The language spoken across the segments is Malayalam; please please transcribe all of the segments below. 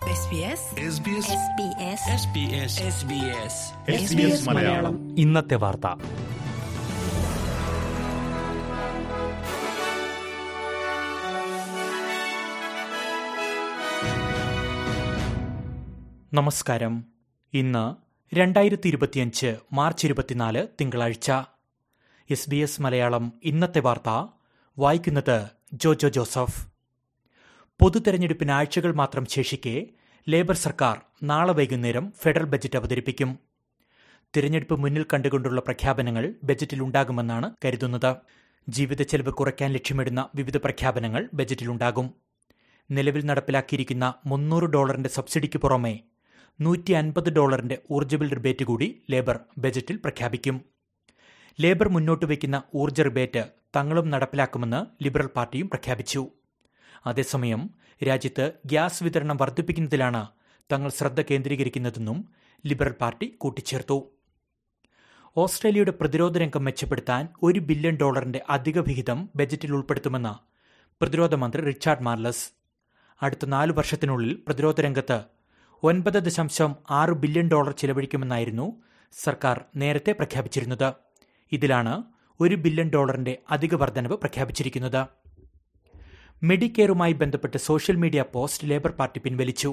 SBS SBS മലയാളം ഇന്നത്തെ വാർത്ത നമസ്കാരം ഇന്ന് രണ്ടായിരത്തി ഇരുപത്തിയഞ്ച് മാർച്ച് ഇരുപത്തിനാല് തിങ്കളാഴ്ച എസ് ബി എസ് മലയാളം ഇന്നത്തെ വാർത്ത വായിക്കുന്നത് ജോജോ ജോസഫ് പൊതു തെരഞ്ഞെടുപ്പിന് ആഴ്ചകൾ മാത്രം ശേഷിക്കെ ലേബർ സർക്കാർ നാളെ വൈകുന്നേരം ഫെഡറൽ ബജറ്റ് അവതരിപ്പിക്കും തിരഞ്ഞെടുപ്പ് മുന്നിൽ കണ്ടുകൊണ്ടുള്ള പ്രഖ്യാപനങ്ങൾ ബജറ്റിൽ ഉണ്ടാകുമെന്നാണ് കരുതുന്നത് ജീവിത ചെലവ് കുറയ്ക്കാൻ ലക്ഷ്യമിടുന്ന വിവിധ പ്രഖ്യാപനങ്ങൾ ബജറ്റിലുണ്ടാകും നിലവിൽ നടപ്പിലാക്കിയിരിക്കുന്ന മുന്നൂറ് ഡോളറിന്റെ സബ്സിഡിക്ക് പുറമെ നൂറ്റി അൻപത് ഡോളറിന്റെ ഊർജ്ജ ബിൽ റിബേറ്റ് കൂടി ലേബർ ബജറ്റിൽ പ്രഖ്യാപിക്കും ലേബർ മുന്നോട്ട് വയ്ക്കുന്ന ഊർജ്ജ റിബേറ്റ് തങ്ങളും നടപ്പിലാക്കുമെന്ന് ലിബറൽ പാർട്ടിയും പ്രഖ്യാപിച്ചു അതേസമയം രാജ്യത്ത് ഗ്യാസ് വിതരണം വർദ്ധിപ്പിക്കുന്നതിലാണ് തങ്ങൾ ശ്രദ്ധ കേന്ദ്രീകരിക്കുന്നതെന്നും ലിബറൽ പാർട്ടി കൂട്ടിച്ചേർത്തു ഓസ്ട്രേലിയയുടെ പ്രതിരോധ രംഗം മെച്ചപ്പെടുത്താൻ ഒരു ബില്യൺ ഡോളറിന്റെ അധിക വിഹിതം ബജറ്റിൽ ഉൾപ്പെടുത്തുമെന്ന് പ്രതിരോധ മന്ത്രി റിച്ചാർഡ് മാർലസ് അടുത്ത നാലു വർഷത്തിനുള്ളിൽ പ്രതിരോധ രംഗത്ത് ഒൻപത് ദശാംശം ആറ് ബില്യൺ ഡോളർ ചിലവഴിക്കുമെന്നായിരുന്നു സർക്കാർ നേരത്തെ പ്രഖ്യാപിച്ചിരുന്നത് ഇതിലാണ് ഒരു ബില്യൺ ഡോളറിന്റെ അധിക വർധനവ് പ്രഖ്യാപിച്ചിരിക്കുന്നത് മെഡിക്കെയറുമായി ബന്ധപ്പെട്ട് social media post labour party പിൻവലിച്ചു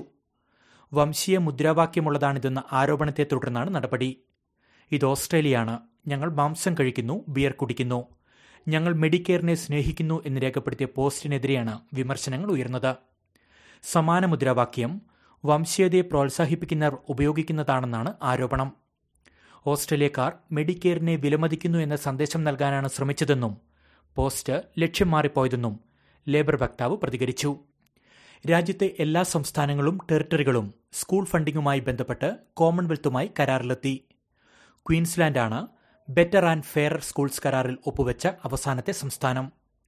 വംശീയ മുദ്രാവാക്യമുള്ളതാണിതെന്ന ആരോപണത്തെ തുടർന്നാണ് നടപടി ഇത് ഓസ്ട്രേലിയയാണ് ഞങ്ങൾ മാംസം കഴിക്കുന്നു ബിയർ കുടിക്കുന്നു ഞങ്ങൾ മെഡിക്കെയറിനെ സ്നേഹിക്കുന്നു എന്ന് രേഖപ്പെടുത്തിയ പോസ്റ്റിനെതിരെയാണ് വിമർശനങ്ങൾ ഉയർന്നത് സമാന മുദ്രാവാക്യം വംശീയതയെ പ്രോത്സാഹിപ്പിക്കുന്നവർ ഉപയോഗിക്കുന്നതാണെന്നാണ് ആരോപണം ഓസ്ട്രേലിയക്കാർ മെഡിക്കെയറിനെ വിലമതിക്കുന്നു എന്ന സന്ദേശം നൽകാനാണ് ശ്രമിച്ചതെന്നും പോസ്റ്റ് ലക്ഷ്യം മാറിപ്പോയതെന്നും ലേബർ വക്താവ് പ്രതികരിച്ചു രാജ്യത്തെ എല്ലാ സംസ്ഥാനങ്ങളും ടെറിട്ടറികളും സ്കൂൾ ഫണ്ടിങ്ങുമായി ബന്ധപ്പെട്ട് കോമൺവെൽത്തുമായി കരാറിലെത്തി ക്വീൻസ്ലാൻഡാണ് ബെറ്റർ ആൻഡ് ഫെയർ സ്കൂൾസ് കരാറിൽ ഒപ്പുവെച്ച അവസാനത്തെ സംസ്ഥാനം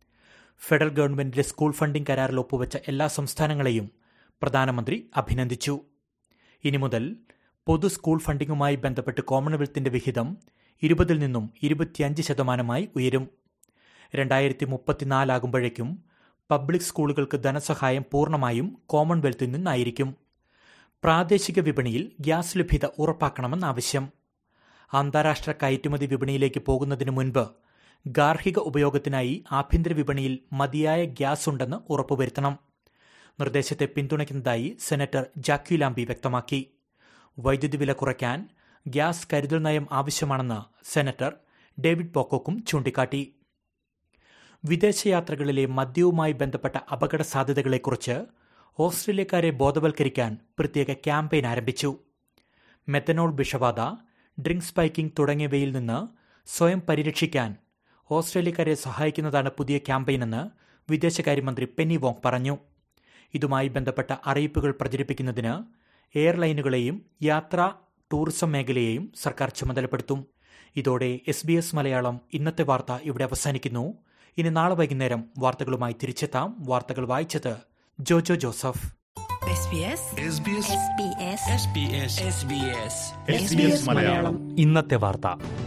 ഫെഡറൽ ഗവൺമെന്റിന്റെ സ്കൂൾ ഫണ്ടിംഗ് കരാറിൽ ഒപ്പുവെച്ച എല്ലാ സംസ്ഥാനങ്ങളെയും പ്രധാനമന്ത്രി അഭിനന്ദിച്ചു ഇനി മുതൽ പൊതു സ്കൂൾ ഫണ്ടിങ്ങുമായി ബന്ധപ്പെട്ട് കോമൺവെൽത്തിന്റെ വിഹിതം ഇരുപതിൽ നിന്നും ഇരുപത്തിയഞ്ച് ശതമാനമായി ഉയരും രണ്ടായിരത്തി മുപ്പത്തിനാലാകുമ്പോഴേക്കും പബ്ലിക് സ്കൂളുകൾക്ക് ധനസഹായം പൂർണ്ണമായും കോമൺവെൽത്തിൽ നിന്നായിരിക്കും പ്രാദേശിക വിപണിയിൽ ഗ്യാസ് ലഭ്യത ഉറപ്പാക്കണമെന്ന് ആവശ്യം അന്താരാഷ്ട്ര കയറ്റുമതി വിപണിയിലേക്ക് പോകുന്നതിന് മുൻപ് ഗാർഹിക ഉപയോഗത്തിനായി ആഭ്യന്തര വിപണിയിൽ മതിയായ ഗ്യാസ് ഉണ്ടെന്ന് ഉറപ്പുവരുത്തണം നിർദ്ദേശത്തെ പിന്തുണയ്ക്കുന്നതായി സെനറ്റർ ജാക്യു ലാംബി വ്യക്തമാക്കി വൈദ്യുതി വില കുറയ്ക്കാൻ ഗ്യാസ് കരുതൽ നയം ആവശ്യമാണെന്ന് സെനറ്റർ ഡേവിഡ് പോക്കോക്കും ചൂണ്ടിക്കാട്ടി വിദേശയാത്രകളിലെ മദ്യവുമായി ബന്ധപ്പെട്ട അപകട സാധ്യതകളെക്കുറിച്ച് ഓസ്ട്രേലിയക്കാരെ ബോധവൽക്കരിക്കാൻ പ്രത്യേക ക്യാമ്പയിൻ ആരംഭിച്ചു മെത്തനോൾ വിഷബാധ ഡ്രിങ്ക് സ്പൈക്കിംഗ് തുടങ്ങിയവയിൽ നിന്ന് സ്വയം പരിരക്ഷിക്കാൻ ഓസ്ട്രേലിയക്കാരെ സഹായിക്കുന്നതാണ് പുതിയ ക്യാമ്പയിനെന്ന് വിദേശകാര്യമന്ത്രി പെന്നി വോങ് പറഞ്ഞു ഇതുമായി ബന്ധപ്പെട്ട അറിയിപ്പുകൾ പ്രചരിപ്പിക്കുന്നതിന് എയർലൈനുകളെയും യാത്രാ ടൂറിസം മേഖലയെയും സർക്കാർ ചുമതലപ്പെടുത്തും ഇതോടെ എസ് ബി എസ് മലയാളം ഇന്നത്തെ വാർത്ത ഇവിടെ അവസാനിക്കുന്നു ഇനി നാളെ വൈകുന്നേരം വാർത്തകളുമായി തിരിച്ചെത്താം വാർത്തകൾ വായിച്ചത് ജോജോ ജോസഫ് SBS മലയാളം ഇന്നത്തെ വാർത്ത